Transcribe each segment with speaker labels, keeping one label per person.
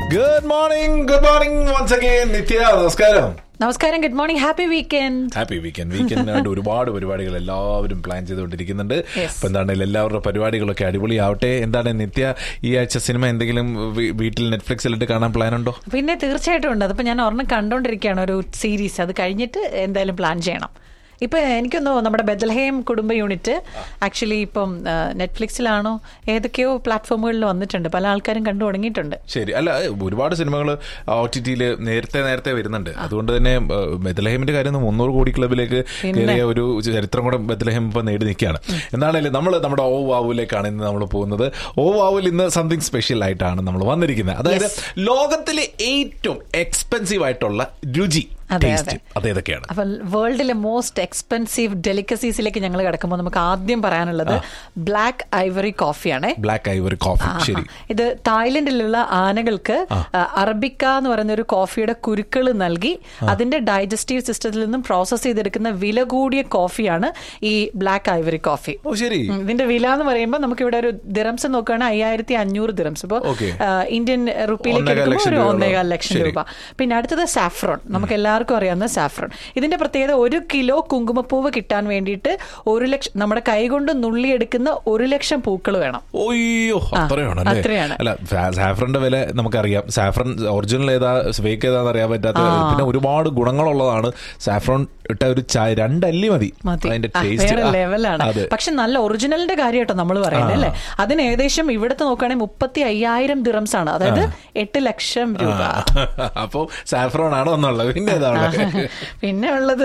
Speaker 1: Good morning good morning once again Nithya നമസ്കാരം
Speaker 2: നമസ്കാരം good morning happy weekend
Speaker 1: happy weekend വീക്കെൻഡിനായിട്ട് ഒരുപാട് പരിപാടികൾ എല്ലാവരും പ്ലാൻ ചെയ്തുകൊണ്ടിരിക്കുന്നുണ്ട്
Speaker 2: Yes.
Speaker 1: അപ്പൊ എന്താണെങ്കിലും എല്ലാവരുടെ പരിപാടികളൊക്കെ അടിപൊളിയാവട്ടെ എന്താണ് നിത്യ ഈ ആഴ്ച സിനിമ എന്തെങ്കിലും വീ- വീട്ടിൽ നെറ്റ്ഫ്ലിക്സിലിട്ട് കാണാൻ പ്ലാൻ ഉണ്ടോ
Speaker 2: പിന്നെ തീർച്ചയായിട്ടും ഉണ്ട് അതിപ്പോ ഞാൻ ഒരെണ്ണം കണ്ടോണ്ടിരിക്കുകയാണ് ഒരു സീരീസ് അത് കഴിഞ്ഞിട്ട് എന്തായാലും പ്ലാൻ ചെയ്യണം ഇപ്പൊ എനിക്കൊന്നു നമ്മുടെ ബദൽഹേം കുടുംബ യൂണിറ്റ് ആക്ച്വലി ഇപ്പം ആ, നെറ്റ്ഫ്ലിക്സിലാണോ ഏതൊക്കെയോ പ്ലാറ്റ്ഫോമുകളിൽ വന്നിട്ടുണ്ട് പല ആൾക്കാരും കണ്ടു തുടങ്ങിയിട്ടുണ്ട്
Speaker 1: ശരി അല്ല ഒരുപാട് സിനിമകൾ ഒ ടി ടിയിൽ നേരത്തെ നേരത്തെ വരുന്നുണ്ട് അതുകൊണ്ട് തന്നെ ബദലഹേമിന്റെ കാര്യം ഒന്ന് മുന്നൂറ് കോടി ക്ലബിലേക്ക് കയറിയ ഒരു ചരിത്രം കൂടെ ബദലഹേം ഇപ്പൊ നേടി നിൽക്കുകയാണ് എന്താണെങ്കിലും നമ്മൾ നമ്മുടെ ഓ വാവുവിലേക്കാണ് ഇന്ന് നമ്മൾ പോകുന്നത് ഓ വാവുവിൽ ഇന്ന് സംതിങ് സ്പെഷ്യൽ ആയിട്ടാണ് നമ്മൾ വന്നിരിക്കുന്നത് അതായത് ലോകത്തിലെ ഏറ്റവും എക്സ്പെൻസീവ് ആയിട്ടുള്ള രുചി
Speaker 2: അതെ,
Speaker 1: ടേസ്റ്റ്
Speaker 2: അതെ.
Speaker 1: അതേതൊക്കെയാണ്
Speaker 2: അപ്പൊ വേൾഡിലെ മോസ്റ്റ് എക്സ്പെൻസീവ് ഡെലിക്കസീസിലേക്ക് ഞങ്ങൾ കിടക്കുമ്പോൾ നമുക്ക് ആദ്യം പറയാനുള്ളത് ബ്ലാക്ക് ഐവറി കോഫിയാണേ
Speaker 1: ബ്ലാക്ക് ഐവറി കോഫി
Speaker 2: ആഹാ.
Speaker 1: ശരി
Speaker 2: ഇത് തായ്ലൻഡിലുള്ള ആനകൾക്ക് അറബിക്ക എന്ന് പറയുന്ന ഒരു കോഫിയുടെ കുരുക്കൾ നൽകി അതിന്റെ ഡൈജസ്റ്റീവ് സിസ്റ്റത്തിൽ നിന്നും പ്രോസസ് ചെയ്തെടുക്കുന്ന വില കൂടിയ കോഫിയാണ് ഈ ബ്ലാക്ക് ഐവറി കോഫി
Speaker 1: ഓ ശരി
Speaker 2: ഉം, ഇതിന്റെ വില എന്ന് പറയുമ്പോൾ നമുക്ക് ഇവിടെ ഒരു ദിറംസ് നോക്കുകയാണെങ്കിൽ അയ്യായിരത്തി അഞ്ഞൂറ് ദിറംസ് ഇപ്പോൾ
Speaker 1: Okay.
Speaker 2: ഇന്ത്യൻ റുപ്പിയിലേക്ക്
Speaker 1: ഒന്നേകാൽ
Speaker 2: എടുക്കുമ്പോൾ
Speaker 1: ലക്ഷം
Speaker 2: ഒരു
Speaker 1: രൂപയോളം.
Speaker 2: ഒന്നേകാൽ ലക്ഷം
Speaker 1: ശരി.
Speaker 2: രൂപ പിന്നെ അടുത്തത് സാഫ്രോൺ നമുക്ക് എല്ലാവർക്കും അറിയാവുന്ന സാഫ്രോൺ ഇതിന്റെ പ്രത്യേകത ഒരു കിലോ കുങ്കുമപ്പൂവ് കിട്ടാൻ വേണ്ടിയിട്ട് ഒരു ലക്ഷം നമ്മുടെ കൈകൊണ്ട് നുള്ളിയെടുക്കുന്ന ഒരു ലക്ഷം പൂക്കൾ വേണം
Speaker 1: ഓയ്യോ അത്രയാണ് അല്ലേ
Speaker 2: അത്രയാണ്.
Speaker 1: അല്ല സാ- സാഫ്രന്റെ വില നമുക്കറിയാം സാഫ്രൻ ഒറിജിനൽ ഏതാ ഫേക്ക് ഏതാന്ന് അറിയാൻ പറ്റാത്ത പിന്നെ ഒരുപാട് ഗുണങ്ങളുള്ളതാണ് സാഫ്രോൺ ഇട്ട ഒരു ചായ രണ്ടല്ലി മതി
Speaker 2: മതി
Speaker 1: അതിന്റെ
Speaker 2: ആ,
Speaker 1: ടേസ്റ്റ്
Speaker 2: വേറെ ലെവലാണ്
Speaker 1: അതെ
Speaker 2: പക്ഷെ നല്ല ഒറിജിനലിന്റെ കാര്യം കേട്ടോ നമ്മൾ പറയുന്നത് അല്ലേ അതിന് ഏകദേശം ഇവിടുത്തെ നോക്കുകയാണെങ്കിൽ മുപ്പത്തി അയ്യായിരം ദിറംസ് ആണ് അതായത് എട്ട് ലക്ഷം രൂപ
Speaker 1: അപ്പൊ സാഫ്രോൺ ആണോ എന്നുള്ളത് പിന്നെ ഏതാണ്
Speaker 2: പിന്നെ ഉള്ളത്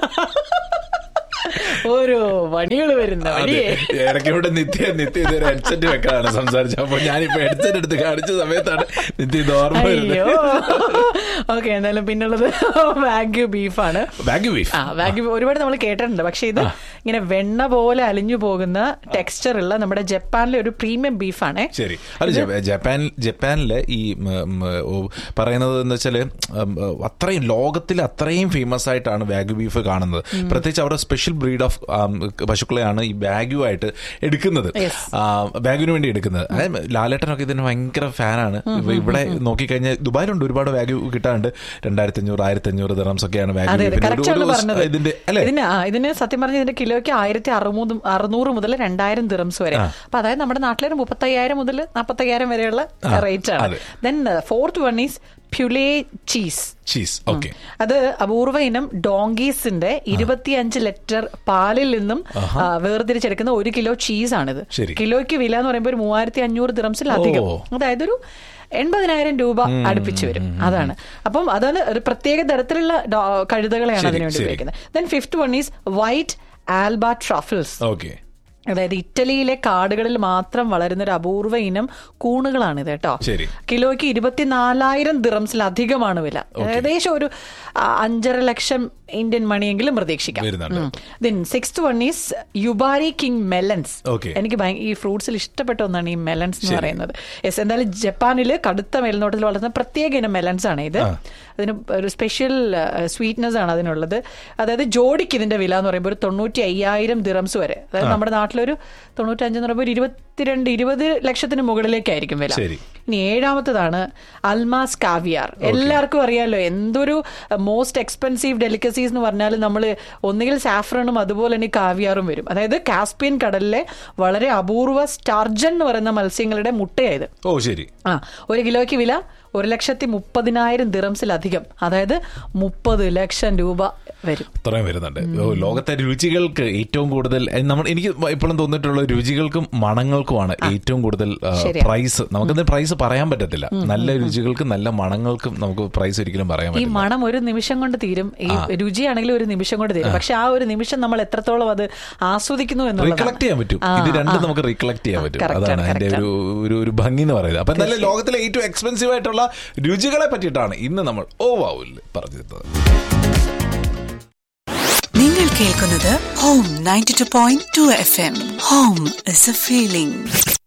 Speaker 2: ഓരോ വടികൾ വരുന്ന വടിയേ
Speaker 1: ഇടയ്ക്ക് ഇവിടെ നിത്യ നിത്യ ഇതൊരു ഹെഡ്സെറ്റ് വെക്കാനാണ് സംസാരിച്ചത് അപ്പൊ ഞാനിപ്പോ ഹെഡ്സെറ്റ് എടുത്ത് കാണിച്ച സമയത്താണ് നിത്യ ഇത് ഓർമ്മ
Speaker 2: അയ്യോ
Speaker 1: വരുന്നത്
Speaker 2: ഓക്കെ എന്തായാലും പിന്നുള്ളത് വാഗ്യു ബീഫാണ്
Speaker 1: ബാഗ് ബീഫ്
Speaker 2: ആ വാഗ്യു ഒരുപാട് നമ്മൾ കേട്ടിട്ടുണ്ട് പക്ഷെ ഇത് ഇങ്ങനെ വെണ്ണ പോലെ അലിഞ്ഞു പോകുന്ന ടെക്സ്ചർ ഉള്ള നമ്മുടെ ജപ്പാനിലെ ഒരു പ്രീമിയം ബീഫാണേ
Speaker 1: ശരി അല്ല ജപ്പ- ജപ്പാൻ ജപ്പാനില് ഈ ഉം, ഉം, ഓ, പറയുന്നത് എന്ന് വെച്ചാല് ഉം, അത്രയും ലോകത്തിൽ അത്രയും ഫേമസ് ആയിട്ടാണ് വാഗ്യു ബീഫ് കാണുന്നത് പ്രത്യേകിച്ച് അവരുടെ സ്പെഷ്യൽ ബ്രീഡ് ഓഫ് പശുക്കളെയാണ് ഈ ബാഗ്യു ആയിട്ട് എടുക്കുന്നത്
Speaker 2: Yes.
Speaker 1: ബാഗുവിന് വേണ്ടി എടുക്കുന്നത് അതായത് ലാലേട്ടനൊക്കെ ഇതിന് ഭയങ്കര ഫാനാണ് ഇപ്പൊ ഇവിടെ നോക്കിക്കഴിഞ്ഞാൽ ദുബായിലുണ്ട് ഒരുപാട് വാഗ്യു കിട്ടാറുണ്ട് രണ്ടായിരത്തി അഞ്ഞൂറ് ആയിരത്തി അഞ്ഞൂറ് ദിറംസ് ഒക്കെയാണ് വാഗ്യു
Speaker 2: അതെ അതെ
Speaker 1: ബീഫിന്.
Speaker 2: കറക്റ്റ് ആണ്
Speaker 1: ഒരു- ഒരു
Speaker 2: പറഞ്ഞത്
Speaker 1: ഇതിന്റെ അല്ലെ
Speaker 2: ഇതിന് ആ, ഇതിന് സത്യം പറഞ്ഞ ഇതിന്റെ കിലോയ്ക്ക് ആയിരത്തി അറുന്നൂറ് അറുന്നൂറ് മുതൽ രണ്ടായിരം ദിറംസ് വരെ അപ്പൊ അതായത് നമ്മുടെ നാട്ടിലൊരു മുപ്പത്തയ്യായിരം മുതൽ നാപ്പത്തയ്യായിരം വരെയുള്ള റേറ്റ് ആണ്
Speaker 1: അതെ.
Speaker 2: Then fourth one is pule cheese
Speaker 1: cheese okay
Speaker 2: അത് അപൂർവ ഇനം ഡോങ്കീസിന്റെ ഇരുപത്തിയഞ്ച് ലിറ്റർ പാലിൽ നിന്നും ആ, വേർതിരിച്ചെടുക്കുന്ന ഒരു കിലോ ചീസ് ആണിത്
Speaker 1: ശരി.
Speaker 2: കിലോയ്ക്ക് വില എന്ന് പറയുമ്പോൾ ഒരു മൂവായിരത്തി അഞ്ഞൂറ് ദിറംസിൽ അധികം
Speaker 1: ഓ.
Speaker 2: അതായത് ഒരു എൺപതിനായിരം രൂപ അടുപ്പിച്ച് വരും അതാണ് അപ്പം അതാണ് ഒരു പ്രത്യേക തരത്തിലുള്ള ഡോ- കഴുതകളെയാണ്
Speaker 1: ശരി,
Speaker 2: അതിനുവേണ്ടി
Speaker 1: ശരി.
Speaker 2: ഉപയോഗിക്കുന്നത് then fifth one is white alba truffles
Speaker 1: okay
Speaker 2: അതായത് ഇറ്റലിയിലെ കാടുകളിൽ മാത്രം വളരുന്ന ഒരു അപൂർവ ഇനം കൂണുകളാണിത് കേട്ടോ
Speaker 1: ശരി.
Speaker 2: കിലോയ്ക്ക് ഇരുപത്തിനാലായിരം ദിറംസിലധികമാണ് വില ഏകദേശം ഒരു ആ, അഞ്ചര ലക്ഷം ഇന്ത്യൻ മണിയെങ്കിലും പ്രതീക്ഷിക്കാം
Speaker 1: വരുന്നുണ്ട്.
Speaker 2: Then six one is Yubari king melons
Speaker 1: Okay.
Speaker 2: എനിക്ക് ഭയ- ഈ ഫ്രൂട്ട്സിൽ ഇഷ്ടപ്പെട്ട ഒന്നാണ് ഈ മെലൻസ് എന്ന് പറയുന്നത് യെസ് എന്തായാലും ജപ്പാനിൽ കടുത്ത മേൽനോട്ടത്തിൽ വളർന്ന പ്രത്യേക ഇനം മെലൻസ് ആണ് ഇത് അതിന് ഒരു സ്പെഷ്യൽ സ്വീറ്റ്നെസ് ആണ് അതിനുള്ളത് അതായത് ജോഡിക്ക് ഇതിന്റെ വില എന്ന് പറയുമ്പോൾ ഒരു തൊണ്ണൂറ്റി അയ്യായിരം ദിറംസ് വരെ അതായത് നമ്മുടെ നാട്ടിലൊരു തൊണ്ണൂറ്റഞ്ച് എന്ന് പറയുമ്പോൾ ഒരു ഇരുപത്തിരണ്ട് ഇരുപത് ലക്ഷത്തിന് മുകളിലേക്കായിരിക്കും വില
Speaker 1: ശരി.
Speaker 2: ഇനി ഏഴാമത്തതാണ് അൽമാസ് കാവിയാർ എല്ലാവർക്കും അറിയാലോ എന്തൊരു മോസ്റ്റ് എക്സ്പെൻസീവ് ഡെലിക്കസീസ് എന്ന് പറഞ്ഞാൽ നമ്മൾ ഒന്നുകിൽ സാഫ്രണും അതുപോലെ തന്നെ കാവിയാറും വരും അതായത് കാസ്പിയൻ കടലിലെ വളരെ അപൂർവ സ്റ്റാർജൻ എന്ന് പറയുന്ന മത്സ്യങ്ങളുടെ മുട്ടയായത്
Speaker 1: ഓ ശരി
Speaker 2: ആ ഒരു കിലോയ്ക്ക് വില ഒരു ലക്ഷത്തി മുപ്പതിനായിരം ദിറംസിലധികം അതായത് മുപ്പത് ലക്ഷം രൂപ വരും
Speaker 1: അത്രയും വരുന്നുണ്ട് ഓ, ലോകത്തെ രുചികൾക്ക് ഏറ്റവും കൂടുതൽ എ, നമ്മൾ എനിക്ക് ഇപ്പോഴും തോന്നിയിട്ടുള്ള രുചികൾക്കും മണങ്ങൾക്കുമാണ് ഏറ്റവും കൂടുതൽ ആ,
Speaker 2: ശരിയാ.
Speaker 1: പ്രൈസ് നമുക്കത് പ്രൈസ് പറയാൻ പറ്റത്തില്ല നല്ല രുചികൾക്കും നല്ല മണങ്ങൾക്കും നമുക്ക് പ്രൈസ് ഒരിക്കലും പറയാൻ
Speaker 2: ഈ
Speaker 1: പറ്റില്ല
Speaker 2: മണം ഒരു നിമിഷം കൊണ്ട് തീരും ഈ രുചിയാണെങ്കിലും ഒരു നിമിഷം കൊണ്ട് തീരും പക്ഷെ ആ ഒരു നിമിഷം നമ്മൾ എത്രത്തോളം അത് ആസ്വദിക്കുന്നു എന്നുള്ളതാണ്
Speaker 1: റീകളക്ട് ചെയ്യാൻ പറ്റും
Speaker 2: ആ,
Speaker 1: ഇത് രണ്ടും
Speaker 2: ആ.
Speaker 1: നമുക്ക് റീകളക്ട് ചെയ്യാൻ
Speaker 2: ആ,
Speaker 1: പറ്റും
Speaker 2: correct
Speaker 1: അതാണ്
Speaker 2: ആണ്,
Speaker 1: അതിന്റെ
Speaker 2: correct
Speaker 1: ഒരു ഒരു ഒരു ഭംഗി എന്ന് പറയുന്നത് അപ്പൊ എന്തായാലും ലോകത്തിലെ ഏറ്റവും എക്സ്പെൻസീവ് ആയിട്ടുള്ള രുചികളെ പറ്റിയിട്ടാണ് ഇന്ന് നമ്മൾ ഓ വാവുൽ പറഞ്ഞിരുന്നത്
Speaker 3: നിങ്ങൾ കേൾക്കുന്നത് home ninety two point two F M home is a feeling